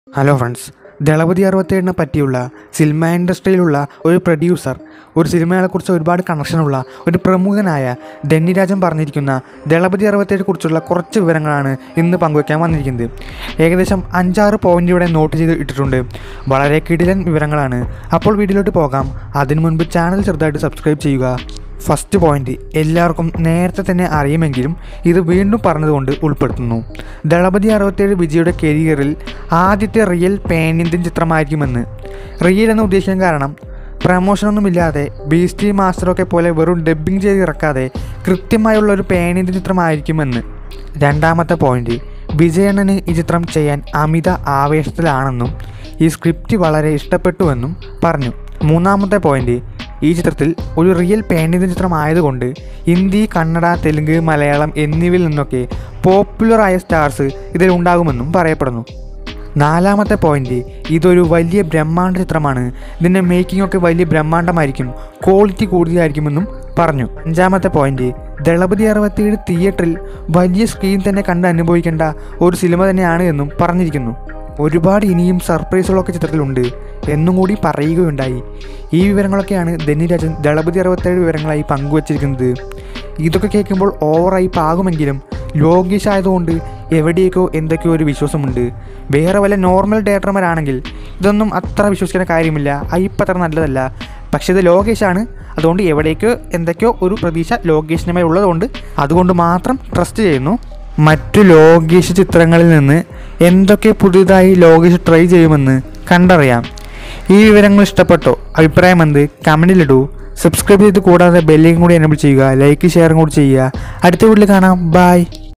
hello friends Thalapathy അറുപത്തേഴിനെ പറ്റിയുള്ള cinema ഇൻഡസ്ട്രിയിലുള്ള ഒരു producer ഒരു സിനിമകളെക്കുറിച്ച് ഒരുപാട് കണക്ഷനുള്ള ഒരു പ്രമുഖനായ ധന്യരാജൻ പറഞ്ഞിരിക്കുന്ന ദളപതി അറുപത്തേഴെ കുറിച്ചുള്ള കുറച്ച് വിവരങ്ങളാണ് ഇന്ന് പങ്കുവയ്ക്കാൻ വന്നിരിക്കുന്നത് ഏകദേശം അഞ്ചാറ് പോയിന്റ് ഇവിടെ നോട്ട് ചെയ്ത് ഇട്ടിട്ടുണ്ട് വളരെ കിടിലൻ വിവരങ്ങളാണ് അപ്പോൾ വീഡിയോയിലോട്ട് പോകാം അതിനു മുൻപ് ചാനൽ ചെറുതായിട്ട് സബ്സ്ക്രൈബ് ചെയ്യുക ഫസ്റ്റ് പോയിന്റ് എല്ലാവർക്കും നേരത്തെ തന്നെ അറിയുമെങ്കിലും ഇത് വീണ്ടും പറഞ്ഞതുകൊണ്ട് ഉൾപ്പെടുത്തുന്നു ദളപതി അറുപത്തേഴ് വിജയുടെ കരിയറിൽ ആദ്യത്തെ റിയൽ പാൻ ഇന്ത്യൻ ചിത്രമായിരിക്കുമെന്ന് റിയൽ എന്ന് ഉദ്ദേശിക്കാൻ കാരണം പ്രമോഷനൊന്നുമില്ലാതെ ബീസ്റ്റി മാസ്റ്ററൊക്കെ പോലെ വെറും ഡബ്ബിംഗ് ചെയ്ത് ഇറക്കാതെ കൃത്യമായുള്ള ഒരു പാൻ ഇന്ത്യൻ ചിത്രമായിരിക്കുമെന്ന് രണ്ടാമത്തെ പോയിന്റ് വിജയണ്ണന് ഈ ചിത്രം ചെയ്യാൻ അമിത ആവേശത്തിലാണെന്നും ഈ സ്ക്രിപ്റ്റ് വളരെ ഇഷ്ടപ്പെട്ടുവെന്നും പറഞ്ഞു മൂന്നാമത്തെ പോയിന്റ് ഈ ചിത്രത്തിൽ ഒരു റിയൽ പാൻഡിൻ്റെ ചിത്രം ആയതുകൊണ്ട് ഹിന്ദി കന്നഡ തെലുങ്ക് മലയാളം എന്നിവയിൽ നിന്നൊക്കെ പോപ്പുലറായ സ്റ്റാർസ് ഇതിൽ ഉണ്ടാകുമെന്നും പറയപ്പെടുന്നു നാലാമത്തെ പോയിന്റ് ഇതൊരു വലിയ ബ്രഹ്മാണ്ഡ ചിത്രമാണ് ഇതിൻ്റെ മേക്കിംഗ് ഒക്കെ വലിയ ബ്രഹ്മാണ്ഡമായിരിക്കും ക്വാളിറ്റി കൂടുതലായിരിക്കുമെന്നും പറഞ്ഞു അഞ്ചാമത്തെ പോയിന്റ് ദളപതി അറുപത്തിയേഴ് തിയേറ്ററിൽ വലിയ സ്ക്രീൻ തന്നെ കണ്ട് അനുഭവിക്കേണ്ട ഒരു സിനിമ തന്നെയാണ് എന്നും പറഞ്ഞിരിക്കുന്നു ഒരുപാട് ഇനിയും സർപ്രൈസുകളൊക്കെ ചിത്രത്തിലുണ്ട് എന്നും കൂടി പറയുകയുണ്ടായി ഈ വിവരങ്ങളൊക്കെയാണ് ധന്യരാജൻ ദളപതി അറുപത്തേഴ് വിവരങ്ങളായി പങ്കുവച്ചിരിക്കുന്നത് ഇതൊക്കെ കേൾക്കുമ്പോൾ ഓവറായി പാകുമെങ്കിലും ലോകേഷ് ആയതുകൊണ്ട് എവിടെയൊക്കെയോ എന്തൊക്കെയോ ഒരു വിശ്വാസമുണ്ട് വേറെ വല്ല നോർമൽ ഡയറക്ടർമാരാണെങ്കിൽ ഇതൊന്നും അത്ര വിശ്വസിക്കേണ്ട കാര്യമില്ല അയ്യപ്പം അത്ര നല്ലതല്ല പക്ഷേ ഇത് ലോകേഷാണ് അതുകൊണ്ട് എവിടേക്കോ എന്തൊക്കെയോ ഒരു പ്രതീക്ഷ ലോകേഷിന് മേൽ ഉള്ളതുകൊണ്ട് അതുകൊണ്ട് മാത്രം ട്രസ്റ്റ് ചെയ്യുന്നു മറ്റു ലോകേഷ് ചിത്രങ്ങളിൽ നിന്ന് എന്തൊക്കെ പുതിയതായി ലോകേഷ് ട്രൈ ചെയ്യുമെന്ന് കണ്ടറിയാം ഈ വിവരങ്ങൾ ഇഷ്ടപ്പെട്ടോ അഭിപ്രായം എന്ത് കമൻറ്റിലിടൂ സബ്സ്ക്രൈബ് ചെയ്ത് കൂടാതെ ബെല്ലിങ് കൂടി എനബിൾ ചെയ്യുക ലൈക്ക് ഷെയറും കൂടി ചെയ്യുക അടുത്ത വീട്ടിൽ കാണാം ബൈ